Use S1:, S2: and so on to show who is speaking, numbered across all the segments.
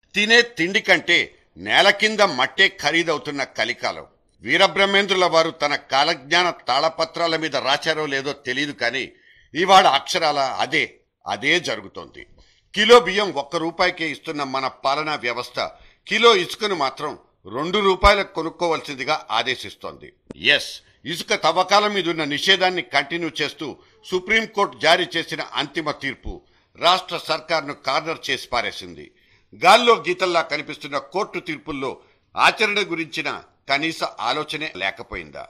S1: తినే తిండి కంటే నేల కింద మట్టే ఖరీదవుతున్న కలికాలం వీరబ్రహ్మేంద్రుల వారు తన కాలజ్ఞాన తాళపత్రాల మీద రాశారో లేదో తెలియదు కానీ ఇవాళ అక్షరాల అదే అదే జరుగుతోంది కిలో బియ్యం ఒక్క రూపాయికే ఇస్తున్న మన పాలనా వ్యవస్థ కిలో ఇసుకను మాత్రం రెండు రూపాయలకు కొనుక్కోవలసిందిగా ఆదేశిస్తోంది ఎస్ ఇసుక తవ్వకాల మీద ఉన్న నిషేధాన్ని కంటిన్యూ చేస్తూ సుప్రీంకోర్టు జారీ చేసిన అంతిమ తీర్పు రాష్ట్ర సర్కార్ను కార్నర్ చేసి పారేసింది గాల్లో గీతల్లా కనిపిస్తున్న కోర్టు తీర్పుల్లో ఆచరణ గురించిన కనీస ఆలోచనే లేకపోయిందా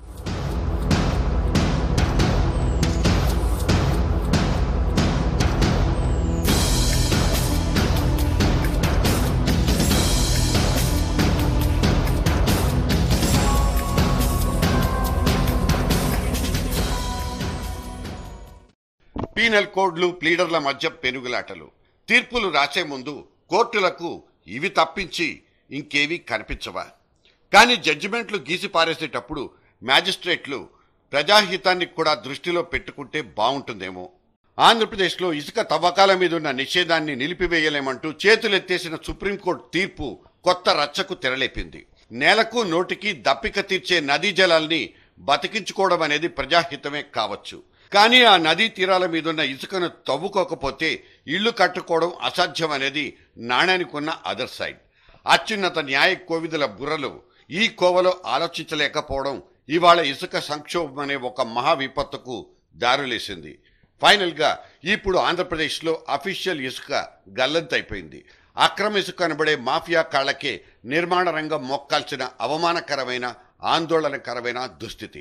S1: పీనల్ కోడ్లు ప్లీడర్ల మధ్య పెనుగులాటలు తీర్పులు రాసే ముందు కోర్టులకు ఇవి తప్పించి ఇంకేవి కనిపించవా కానీ జడ్జిమెంట్లు గీసి పారేసేటప్పుడు మ్యాజిస్ట్రేట్లు ప్రజాహితాన్ని కూడా దృష్టిలో పెట్టుకుంటే బాగుంటుందేమో ఆంధ్రప్రదేశ్లో ఇసుక తవ్వకాల మీద ఉన్న నిషేధాన్ని నిలిపివేయలేమంటూ చేతులెత్తేసిన సుప్రీంకోర్టు తీర్పు కొత్త రచ్చకు తెరలేపింది నేలకు నోటికి దప్పిక తీర్చే నదీ జలాల్ని బతికించుకోవడం అనేది ప్రజాహితమే కావచ్చు కానీ ఆ నదీ తీరాల మీదున్న ఇసుకను తవ్వుకోకపోతే ఇళ్లు కట్టుకోవడం అసాధ్యం అనేది నాణ్యానికున్న అదర్ సైడ్ అత్యున్నత న్యాయ కోవిదుల బుర్రలు ఈ కోవలో ఆలోచించలేకపోవడం ఇవాళ ఇసుక సంక్షోభం అనే ఒక మహా విపత్తుకు దారులేసింది ఫైనల్ గా ఇప్పుడు ఆంధ్రప్రదేశ్లో అఫీషియల్ ఇసుక గల్లంతైపోయింది అక్రమ ఇసుక అనబడే మాఫియా కాళ్లకే నిర్మాణ రంగం మొక్కాల్సిన అవమానకరమైన ఆందోళనకరమైన దుస్థితి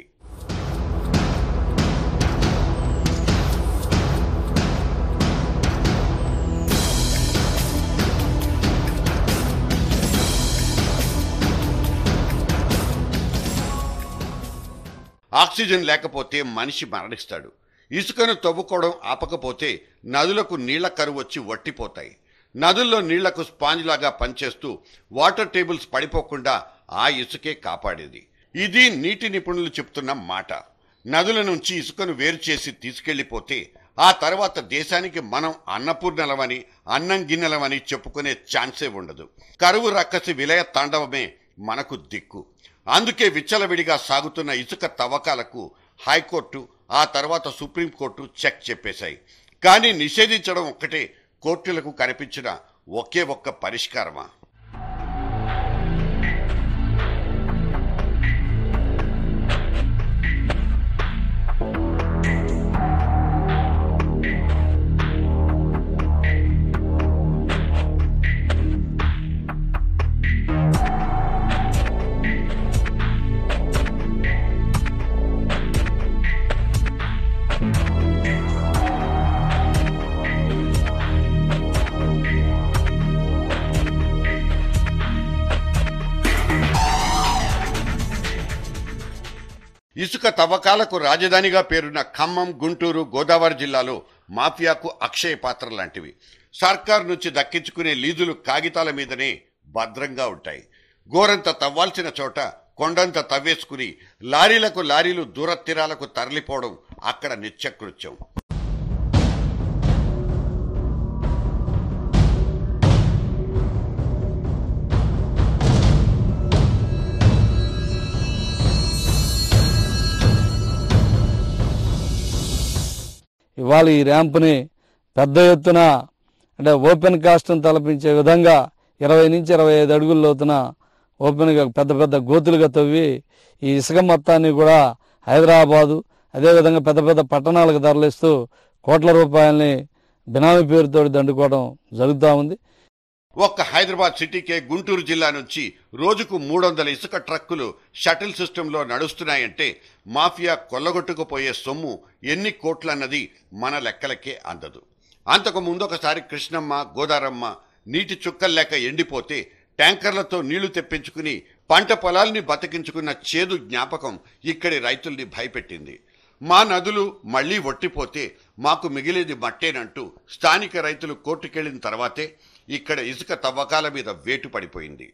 S1: ఆక్సిజన్ లేకపోతే మనిషి మరణిస్తాడు ఇసుకను తవ్వుకోవడం ఆపకపోతే నదులకు నీళ్ల కరువు వచ్చి వట్టిపోతాయి నదుల్లో నీళ్లకు స్పాంజ్ లాగా పనిచేస్తూ వాటర్ టేబుల్స్ పడిపోకుండా ఆ ఇసుకే కాపాడేది ఇది నీటి నిపుణులు చెప్తున్న మాట నదుల నుంచి ఇసుకను వేరు చేసి తీసుకెళ్లిపోతే ఆ తర్వాత దేశానికి మనం అన్నపూర్ణలమని అన్నం గిన్నెలమని చెప్పుకునే ఛాన్సే ఉండదు కరువు రక్కసి విలయ తాండవమే మనకు దిక్కు అందుకే విచ్చలవిడిగా సాగుతున్న ఇసుక తవ్వకాలకు హైకోర్టు ఆ తర్వాత సుప్రీంకోర్టు చెక్ చెప్పేశాయి కానీ నిషేధించడం ఒక్కటే కోర్టులకు కనిపించిన ఒకే ఒక్క పరిష్కారమా ఇసుక తవ్వకాలకు రాజధానిగా పేరున్న ఖమ్మం గుంటూరు గోదావరి జిల్లాలో మాఫియాకు అక్షయ పాత్ర లాంటివి సర్కార్ నుంచి దక్కించుకునే లీజులు కాగితాల మీదనే భద్రంగా ఉంటాయి గోరంత తవ్వాల్సిన చోట కొండంత తవ్వేసుకుని లారీలకు లారీలు దూరతీరాలకు తరలిపోవడం అక్కడ నిత్యకృత్యం
S2: ఇవాళ ఈ ర్యాంపుని పెద్ద ఎత్తున అంటే ఓపెన్ కాస్ట్ను తలపించే విధంగా ఇరవై నుంచి ఇరవై ఐదు అడుగుల లోతున ఓపెన్గా పెద్ద పెద్ద గోతులుగా తవ్వి ఈ ఇసుక మొత్తాన్ని కూడా హైదరాబాదు అదేవిధంగా పెద్ద పెద్ద పట్టణాలకు తరలిస్తూ కోట్ల రూపాయలని బినామీ పేరుతో దండుకోవడం జరుగుతూ ఉంది
S1: ఒక్క హైదరాబాద్ సిటీకే గుంటూరు జిల్లా నుంచి రోజుకు మూడు వందల ఇసుక ట్రక్కులు షటిల్ సిస్టంలో నడుస్తున్నాయంటే మాఫియా కొల్లగొట్టుకుపోయే సొమ్ము ఎన్ని కోట్లన్నది మన లెక్కలకే అందదు అంతకు ముందొకసారి కృష్ణమ్మ గోదారమ్మ నీటి చుక్కల్లేక ఎండిపోతే ట్యాంకర్లతో నీళ్లు తెప్పించుకుని పంట పొలాల్ని బతికించుకున్న చేదు జ్ఞాపకం ఇక్కడి రైతుల్ని భయపెట్టింది మా నదులు మళ్లీ ఒట్టిపోతే మాకు మిగిలేది మట్టేనంటూ స్థానిక రైతులు కోర్టుకెళ్లిన తర్వాతే ఇక్కడ ఇసుక తవ్వకాల మీద వేటు పడిపోయింది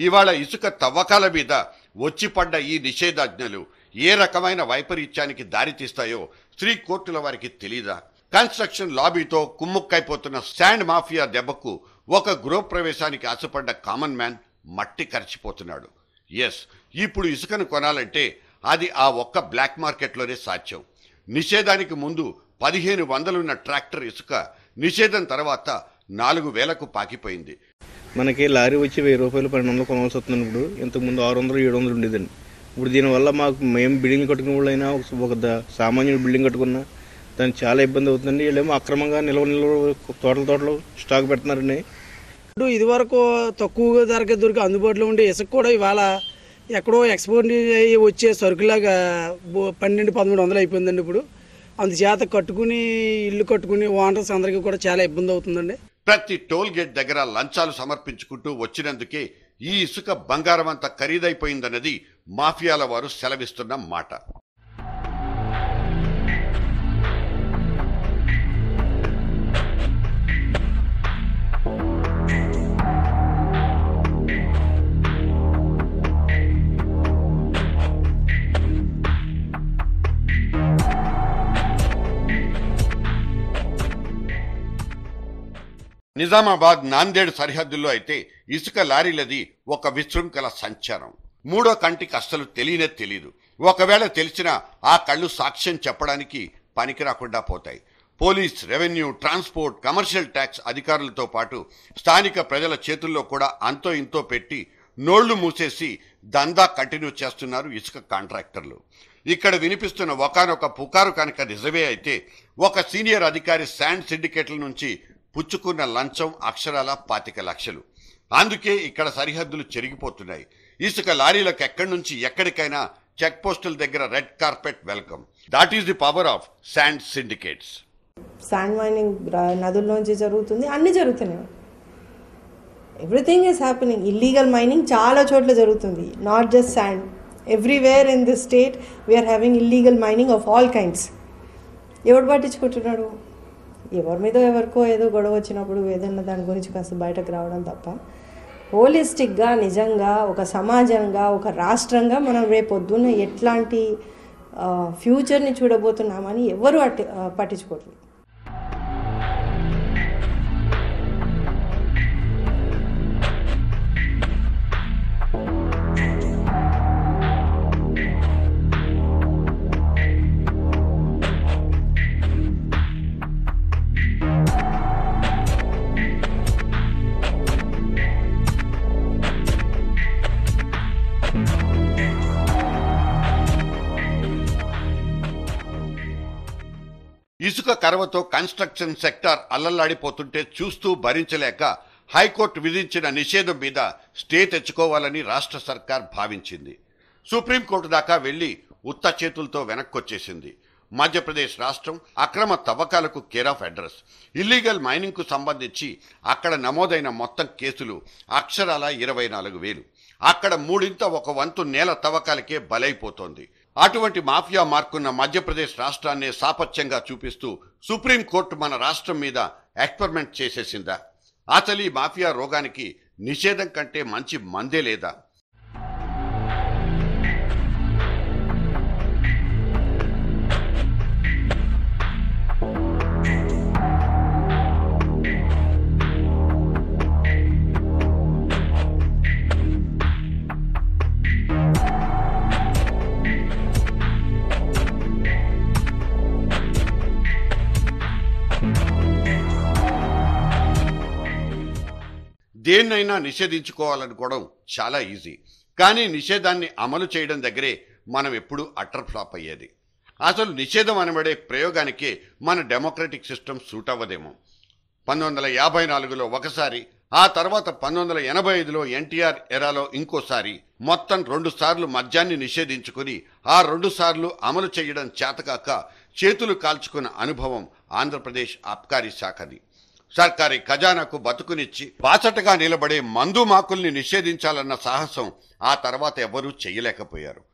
S1: ఇవాళ ఇసుక తవ్వకాల మీద వచ్చి పడ్డ ఈ నిషేధాజ్ఞలు ఏ రకమైన వైపరీత్యానికి దారితీస్తాయో శ్రీ కోర్టుల వారికి తెలీదా కన్స్ట్రక్షన్ లాబీతో కుమ్ముక్కైపోతున్న శాండ్ మాఫియా దెబ్బకు ఒక గృహప్రవేశానికి ఆశపడ్డ కామన్ మ్యాన్ మట్టి కరిచిపోతున్నాడు ఎస్ ఇప్పుడు ఇసుకను కొనాలంటే అది ఆ ఒక్క బ్లాక్ మార్కెట్లోనే సాధ్యం నిషేధానికి ముందు పదిహేను వందలున్న ట్రాక్టర్ ఇసుక నిషేధం తర్వాత నాలుగు వేలకు పాకిపోయింది
S3: మనకి లారీ వచ్చి వెయ్యి రూపాయలు పన్నెండు వందలు కొనవలసి వస్తుంది ఇప్పుడు ఇంతకుముందు ఆరు వందలు ఏడు వందలు ఉండేదండి ఇప్పుడు దీనివల్ల మాకు మేము బిల్డింగ్ కట్టుకునే వాళ్ళైనా ఒక- ఒక ద- సామాన్యుడు బిల్డింగ్ కట్టుకున్నా దానికి చాలా ఇబ్బంది అవుతుందండి వీళ్ళేమో అక్రమంగా నిల్వ నిల్వ తోటల తోటలు స్టాక్ పెడుతున్నారండి
S4: ఇప్పుడు ఇదివరకు తక్కువ ధరకి దొరికి అందుబాటులో ఉండే ఇసుక కూడా ఇవాళ ఎక్కడో ఎక్స్పోర్ట్ అయ్యి వచ్చే సరుకులాగా బో- పన్నెండు పదమూడు వందలు అయిపోయిందండి ఇప్పుడు అందుచేత కట్టుకుని ఇల్లు కట్టుకుని ఓనర్స్ అందరికీ కూడా చాలా ఇబ్బంది అవుతుందండి
S1: ప్రతి టోల్ గేట్ దగ్గర లంచాలు సమర్పించుకుంటూ వచ్చినందుకే ఈ ఇసుక బంగారం అంత ఖరీదైపోయిందన్నది మాఫియాల వారు సెలవిస్తున్న మాట నిజామాబాద్ నాందేడ్ సరిహద్దుల్లో అయితే ఇసుక లారీలది ఒక విశృంఖల సంచారం మూడో కంటికి అస్సలు తెలియనే తెలీదు ఒకవేళ తెలిసినా ఆ కళ్ళు సాక్ష్యం చెప్పడానికి పనికి రాకుండా పోతాయి police revenue transport commercial tax అధికారులతో పాటు స్థానిక ప్రజల చేతుల్లో కూడా అంతో ఇంతో పెట్టి నోళ్లు మూసేసి దందా కంటిన్యూ చేస్తున్నారు ఇసుక కాంట్రాక్టర్లు ఇక్కడ వినిపిస్తున్న ఒకనొక పుకారు కనుక నిజమే అయితే ఒక సీనియర్ అధికారి శాండ్ సిండికేట్ల నుంచి పుచ్చుకున్న లంచం అక్షరాల పాతిక లక్షలు అందుకే ఇక్కడ సరిహద్దులు చెరిగిపోతున్నాయి ఇసుక లారీలకు ఎక్కడి నుంచి ఎక్కడికైనా చెక్ పోస్టుల దగ్గర red carpet welcome that is the power of sand syndicates
S5: sand mining నదుల్లోంచి జరుగుతుంది అన్నీ జరుగుతున్నాయి everything is happening illegal mining చాలా చోట్ల జరుగుతుంది not just sand everywhere in this state we are having illegal mining of all kinds ఎవడు పట్టించుకుంటున్నాడు ఎవరి మీద ఎవరికో ఏదో గొడవ వచ్చినప్పుడు ఏదైనా దాని గురించి కాస్త బయటకు రావడం తప్ప హోలిస్టిక్గా నిజంగా ఒక సమాజంగా ఒక రాష్ట్రంగా మనం రేపొద్దున్న ఎట్లాంటి ఆ, ఫ్యూచర్ని చూడబోతున్నామని ఎవరు అట్టి ఆ, పట్టించుకోవట్లేదు
S1: ఇసుక కరవతో కన్స్ట్రక్షన్ సెక్టార్ అల్లల్లాడిపోతుంటే చూస్తూ భరించలేక హైకోర్టు విధించిన నిషేధం మీద స్టే తెచ్చుకోవాలని రాష్ట్ర సర్కార్ భావించింది సుప్రీంకోర్టు దాకా వెళ్లి ఉత్త చేతులతో వెనక్కొచ్చేసింది మధ్యప్రదేశ్ రాష్ట్రం అక్రమ తవ్వకాలకు care of address illegal mining కు సంబంధించి అక్కడ నమోదైన మొత్తం కేసులు అక్షరాల ఇరవై నాలుగు వేలు అక్కడ మూడింత ఒక వంతు నేల తవ్వకాలకే బలైపోతోంది అటువంటి మాఫియా మార్కున్న మధ్యప్రదేశ్ రాష్ట్రాన్నే సాపథ్యంగా చూపిస్తూ సుప్రీంకోర్టు మన రాష్ట్రం మీద ఎక్స్పెరిమెంట్ చేసేసిందా అసలు ఈ మాఫియా రోగానికి నిషేధం కంటే మంచి మందే లేదా దేన్నైనా నిషేధించుకోవాలనుకోవడం చాలా ఈజీ కానీ నిషేధాన్ని అమలు చేయడం దగ్గరే మనం ఎప్పుడూ అటర్ ఫ్లాప్ అయ్యేది అసలు నిషేధం అనబడే ప్రయోగానికే మన డెమోక్రటిక్ సిస్టమ్ సూట్ అవ్వదేమో పంతొమ్మిది వందల యాభై నాలుగులో ఒకసారి ఆ తర్వాత పంతొమ్మిది వందల ఎనభై ఐదులో ఎన్టీఆర్ ఎరాలో ఇంకోసారి మొత్తం రెండు సార్లు మద్యాన్ని నిషేధించుకుని ఆ రెండు సార్లు అమలు చేయడం చేతకాక చేతులు కాల్చుకున్న అనుభవం ఆంధ్రప్రదేశ్ ఆబ్కారీ శాఖది సర్కారీ ఖజానాకు బతుకునిచ్చి బాసటగా నిలబడే మందు మాకుల్ని నిషేధించాలన్న సాహసం ఆ తర్వాత ఎవ్వరూ చెయ్యలేకపోయారు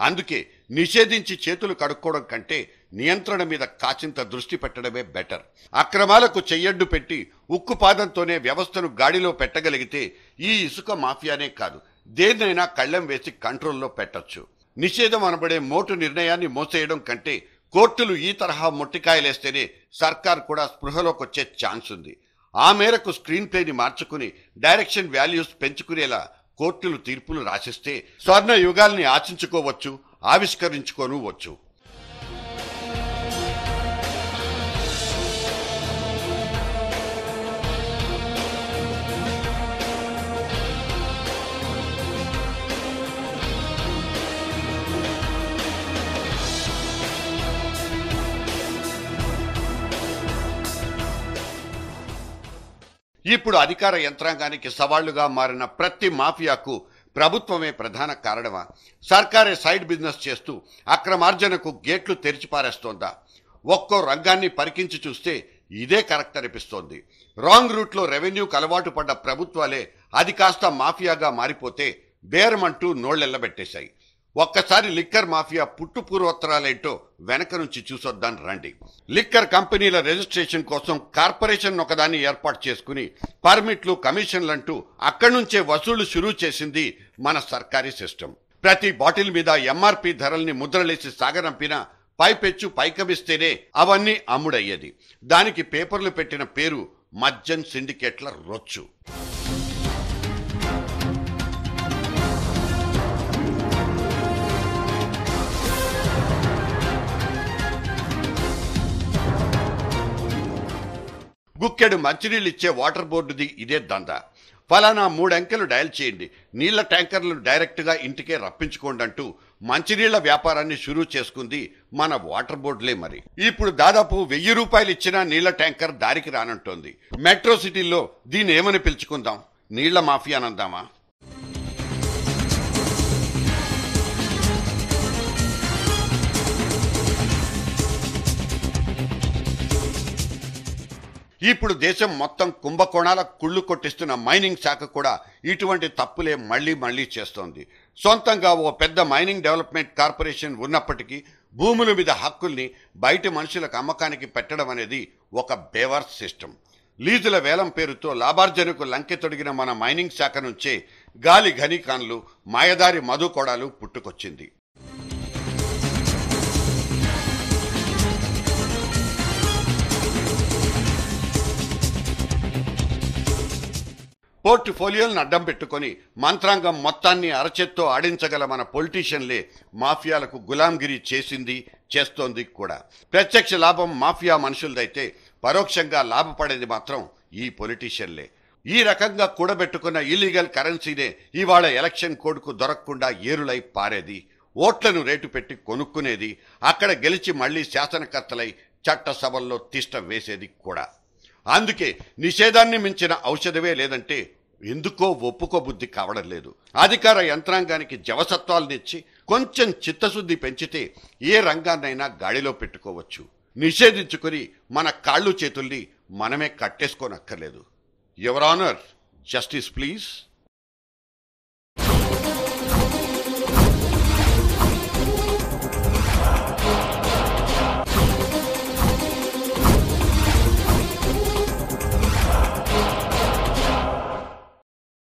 S1: అందుకే నిషేధించి చేతులు కడుక్కోవడం కంటే నియంత్రణ మీద కాచింత దృష్టి పెట్టడమే బెటర్ అక్రమాలకు చెయ్యడ్డు పెట్టి ఉక్కుపాదంతోనే వ్యవస్థను గాడిలో పెట్టగలిగితే ఈ ఇసుక మాఫియానే కాదు దేన్నైనా కళ్ళెం వేసి కంట్రోల్లో పెట్టొచ్చు నిషేధం అనబడే మోటు నిర్ణయాన్ని మోసేయడం కంటే కోర్టులు ఈ తరహా మొట్టికాయలేస్తేనే సర్కార్ కూడా స్పృహలోకి వచ్చే ఛాన్స్ ఉంది ఆ మేరకు స్క్రీన్ ప్లేని మార్చుకుని డైరెక్షన్ వాల్యూస్ పెంచుకునేలా కోర్టులు తీర్పులు రాసిస్తే స్వర్ణ యుగాల్ని ఆశించుకోవచ్చు ఆవిష్కరించుకోను వచ్చు ఇప్పుడు అధికార యంత్రాంగానికి సవాళ్లుగా మారిన ప్రతి మాఫియాకు ప్రభుత్వమే ప్రధాన కారణమా సర్కారే సైడ్ బిజినెస్ చేస్తూ అక్రమార్జనకు గేట్లు తెరిచిపారేస్తోందా ఒక్కో రంగాన్ని పరికించి చూస్తే ఇదే కరెక్ట్ అనిపిస్తోంది రాంగ్ రూట్లో రెవెన్యూకి అలవాటు పడ్డ ప్రభుత్వాలే అది కాస్త మాఫియాగా మారిపోతే బేరమంటూ నోళ్లెల్లబెట్టేశాయి ఒక్కసారి లిక్కర్ మాఫియా పుట్టు పూర్వోత్తరాలేంటో వెనక నుంచి చూసొద్దాం రండి లిక్కర్ కంపెనీల రిజిస్ట్రేషన్ కోసం కార్పొరేషన్ ఒకదాన్ని ఏర్పాటు చేసుకుని పర్మిట్లు కమిషన్లంటూ అక్కడి నుంచే వసూళ్లు షురూ చేసింది మన సర్కారీ సిస్టమ్ ప్రతి బాటిల్ మీద ఎంఆర్పి ధరల్ని ముద్రలేసి సాగనంపిన పైపెచ్చు పైకమిస్తేనే అవన్నీ అమ్ముడయ్యేది దానికి పేపర్లు పెట్టిన పేరు మద్యం సిండికేట్ల రొచ్చు గుక్కెడు మంచినీళ్ళు ఇచ్చే వాటర్ బోర్డుది ఇదే దందా ఫలానా మూడంకెలు డయల్ చేయండి నీళ్ల ట్యాంకర్లు డైరెక్ట్గా ఇంటికే రప్పించుకోండి అంటూ మంచినీళ్ల వ్యాపారాన్ని షురూ చేసుకుంది మన వాటర్ బోర్డులే మరి ఇప్పుడు దాదాపు వెయ్యి రూపాయలు ఇచ్చిన నీళ్ల ట్యాంకర్ దారికి రానంటోంది మెట్రో సిటీల్లో దీన్ని ఏమని పిలుచుకుందాం నీళ్ల మాఫియానందామా ఇప్పుడు దేశం మొత్తం కుంభకోణాల కుళ్ళు కొట్టిస్తున్న మైనింగ్ శాఖ కూడా ఇటువంటి తప్పులే మళ్లీ మళ్లీ చేస్తోంది సొంతంగా ఓ పెద్ద మైనింగ్ డెవలప్మెంట్ కార్పొరేషన్ ఉన్నప్పటికీ భూముల మీద హక్కుల్ని బయట మనుషులకు అమ్మకానికి పెట్టడం అనేది ఒక బేవర్ సిస్టమ్ లీజుల వేలం పేరుతో లాభార్జనకు లంకె తొడిగిన మన మైనింగ్ శాఖ నుంచే గాలి ఘనీకాన్లు మాయదారి మధుకోడాలు పుట్టుకొచ్చింది పోర్ట్ఫోలియోలను అడ్డం పెట్టుకొని మంత్రాంగం మొత్తాన్ని అరచేత్తో ఆడించగల మన పొలిటీషియన్లే మాఫియాలకు గులాంగిరి చేసింది చేస్తోంది కూడా ప్రత్యక్ష లాభం మాఫియా మనుషులదైతే పరోక్షంగా లాభపడేది మాత్రం ఈ పొలిటీషియన్లే ఈ రకంగా కూడబెట్టుకున్న ఇల్లీగల్ కరెన్సీనే ఇవాళ ఎలక్షన్ కోడ్కు దొరకకుండా ఏరులై పారేది ఓట్లను రేటు పెట్టి కొనుక్కునేది అక్కడ గెలిచి మళ్లీ శాసనకర్తలై చట్టసభల్లో తిష్ట వేసేది కూడా అందుకే నిషేధాన్ని మించిన ఔషధమే లేదంటే ఎందుకో ఒప్పుకో బుద్ధి కావడం లేదు అధికార యంత్రాంగానికి జవసత్వాలనిచ్చి కొంచెం చిత్తశుద్ధి పెంచితే ఏ రంగాన్నైనా గాడిలో పెట్టుకోవచ్చు నిషేధించుకొని మన కాళ్ళు చేతుల్ని మనమే కట్టేసుకోనక్కర్లేదు యువర్ ఆనర్ జస్టిస్ ప్లీజ్